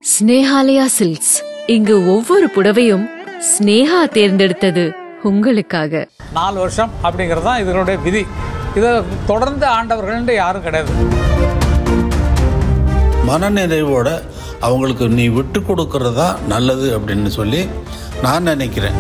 Snehalaya silks இங்கு ஒவ்வொரு புடவையும் ஸ்னேஹா தேர்ந்தெடுத்தது உங்களுக்காக நாலு வருஷம் அப்படிங்கிறது தான் இதனுடைய விதி இதை தொடர்ந்து ஆண்டவர்கள்ன்ட்டு யாரும் கிடையாது மனநிறைவோட அவங்களுக்கு நீ விட்டு கொடுக்கறது தான் நல்லது அப்படின்னு சொல்லி நான் நினைக்கிறேன்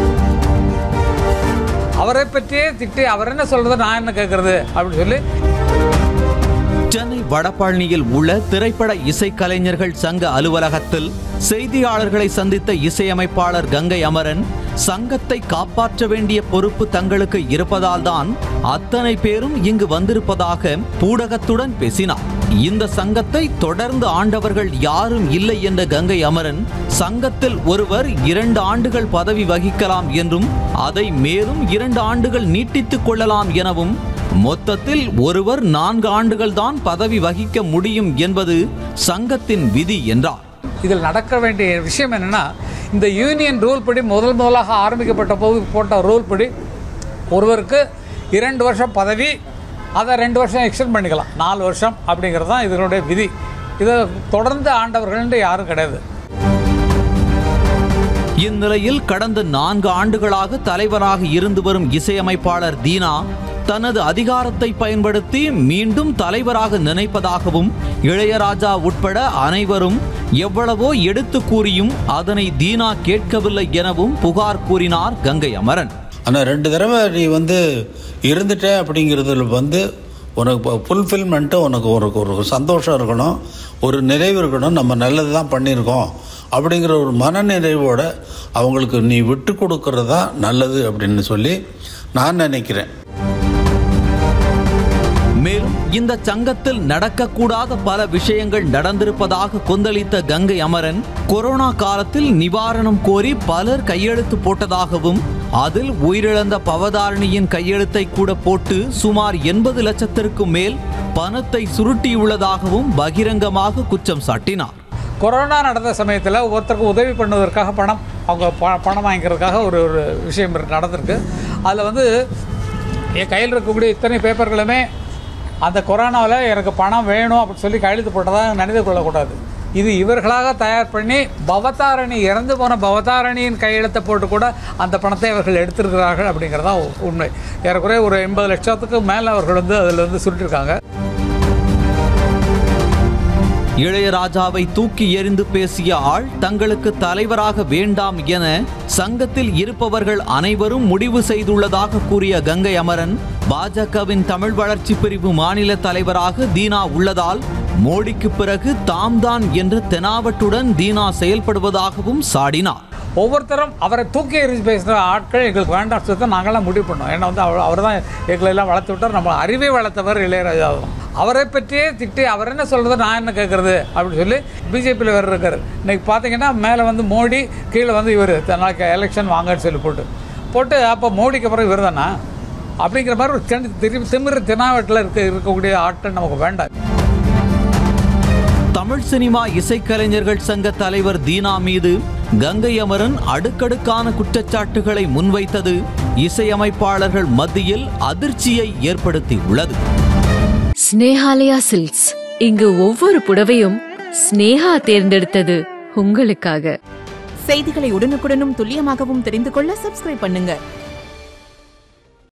அவரை பற்றியே திட்டி அவர் என்ன சொல்றது நான் என்ன கேட்கறது அப்படின்னு சொல்லி சென்னை வடபழனியில் உள்ள திரைப்பட இசைக்கலைஞர்கள் சங்க அலுவலகத்தில் செய்தியாளர்களை சந்தித்த இசையமைப்பாளர் கங்கை அமரன் சங்கத்தை காப்பாற்ற வேண்டிய பொறுப்பு தங்களுக்கு இருப்பதால் தான் அத்தனை பேரும் இங்கு வந்திருப்பதாக பூடகத்துடன் பேசினார் இந்த சங்கத்தை தொடர்ந்து ஆண்டவர்கள் யாரும் இல்லை என்ற கங்கை அமரன் சங்கத்தில் ஒருவர் இரண்டு ஆண்டுகள் பதவி வகிக்கலாம் என்றும் அதை மேலும் இரண்டு ஆண்டுகள் நீட்டித்துக் கொள்ளலாம் எனவும் மொத்தத்தில் ஒருவர் நான்கு ஆண்டுகள் தான் பதவி வகிக்க முடியும் என்பது சங்கத்தின் விதி என்றார் இதில் நடக்க வேண்டிய விஷயம் என்னன்னா இந்த யூனியன் ரூல் படி முதல் முதலாக ஆரம்பிக்கப்பட்ட போது போட்ட ரூல் படி ஒருவருக்கு இரண்டு வருஷம் பதவி அதை ரெண்டு வருஷம் எக்ஸ்டெண்ட் பண்ணிக்கலாம் நாலு வருஷம் அப்படிங்கிறது தான் இதனுடைய விதி இதை தொடர்ந்து ஆண்டவர்கள்ன்ட்டு யாரும் கிடையாது இந்நிலையில் கடந்த நான்கு ஆண்டுகளாக தலைவராக இருந்து வரும் இசையமைப்பாளர் தீனா தனது அதிகாரத்தை பயன்படுத்தி மீண்டும் தலைவராக நினைப்பதாகவும் இளையராஜா உட்பட அனைவரும் எவ்வளவோ எடுத்து கூறியும் அதனை தீனா கேட்கவில்லை எனவும் புகார் கூறினார் கங்கை அமரன் ஆனால் ரெண்டு தடவை நீ வந்து இருந்துட்ட அப்படிங்கிறதுல வந்து உனக்கு ஃபுல்ஃபில்மெண்ட்டு உனக்கு ஒரு ஒரு சந்தோஷம் இருக்கணும் ஒரு நிறைவு இருக்கணும் நம்ம நல்லது தான் பண்ணியிருக்கோம் அப்படிங்கிற ஒரு மனநிறைவோட அவங்களுக்கு நீ விட்டு கொடுக்கறது தான் நல்லது அப்படின்னு சொல்லி நான் நினைக்கிறேன் மேலும் இந்த சங்கத்தில் நடக்கக்கூடாத பல விஷயங்கள் நடந்திருப்பதாக கொந்தளித்த கங்கை அமரன் கொரோனா காலத்தில் நிவாரணம் கோரி பலர் கையெழுத்து போட்டதாகவும் அதில் உயிரிழந்த பவதாரணியின் கையெழுத்தை கூட போட்டு சுமார் எண்பது லட்சத்திற்கும் மேல் பணத்தை சுருட்டியுள்ளதாகவும் பகிரங்கமாக குற்றம் சாட்டினார் கொரோனா நடந்த சமயத்தில் ஒருத்தருக்கு உதவி பண்ணுவதற்காக பணம் அவங்க ப பணம் வாங்கிக்கிறதுக்காக ஒரு ஒரு விஷயம் நடந்திருக்கு அதில் வந்து என் கையில் இருக்கக்கூடிய இத்தனை பேப்பர்களுமே அந்த கொரோனாவில் எனக்கு பணம் வேணும் அப்படின்னு சொல்லி கையெழுத்து போட்டதாக நினைத்து கொள்ளக்கூடாது இது இவர்களாக தயார் பண்ணி பவதாரணி இறந்து போன பவதாரணியின் கையெழுத்தை போட்டு கூட அந்த பணத்தை அவர்கள் எடுத்திருக்கிறார்கள் அப்படிங்கிறதா உண்மை ஏறக்குறைய ஒரு எண்பது லட்சத்துக்கு மேலே அவர்கள் வந்து அதில் வந்து சுருட்டிருக்காங்க இளையராஜாவை தூக்கி எறிந்து பேசிய ஆள் தங்களுக்கு தலைவராக வேண்டாம் என சங்கத்தில் இருப்பவர்கள் அனைவரும் முடிவு செய்துள்ளதாக கூறிய கங்கை அமரன் பாஜகவின் தமிழ் வளர்ச்சி பிரிவு மாநில தலைவராக தீனா உள்ளதால் மோடிக்கு பிறகு தாம்தான் என்ற தெனாவட்டுடன் தீனா செயல்படுவதாகவும் சாடினார் ஒவ்வொருத்தரும் அவரை தூக்கி எறிஞ்சு பேசுகிற ஆட்கள் எங்களுக்கு வேண்டாம் சொல்லி தான் நாங்களாம் முடிவு பண்ணோம் ஏன்னா வந்து அவர் அவர் தான் எங்களை எல்லாம் வளர்த்து விட்டார் நம்ம அறிவை வளர்த்தவர் இளையராஜா தான் அவரை பற்றியே திட்டி அவர் என்ன சொல்கிறது நான் என்ன கேட்குறது அப்படின்னு சொல்லி பிஜேபியில் வேறு இருக்கார் இன்னைக்கு பார்த்தீங்கன்னா மேலே வந்து மோடி கீழே வந்து இவர் நாளைக்கு எலெக்ஷன் வாங்கன்னு சொல்லி போட்டு போட்டு அப்போ மோடிக்கு அப்புறம் இவர் தானா அப்படிங்கிற மாதிரி ஒரு திணி- திரு திமிரு தினாவட்டில் இருக்க இருக்கக்கூடிய ஆட்கள் நமக்கு வேண்டாம் தமிழ் சினிமா இசைக்கலைஞர்கள் சங்க தலைவர் தீனா மீது கங்கை அமரன் அடுக்கடுக்கான குற்றச்சாட்டுகளை முன்வைத்தது இசையமைப்பாளர்கள் மத்தியில் அதிர்ச்சியை ஏற்படுத்தி உள்ளது ஸ்னேஹாலயா சில்க்ஸ் இங்கு ஒவ்வொரு புடவையும் ஸ்னேஹா தேர்ந்தெடுத்தது உங்களுக்காக செய்திகளை உடனுக்குடனும் துல்லியமாகவும் தெரிந்து கொள்ள சப்ஸ்கிரைப் பண்ணுங்க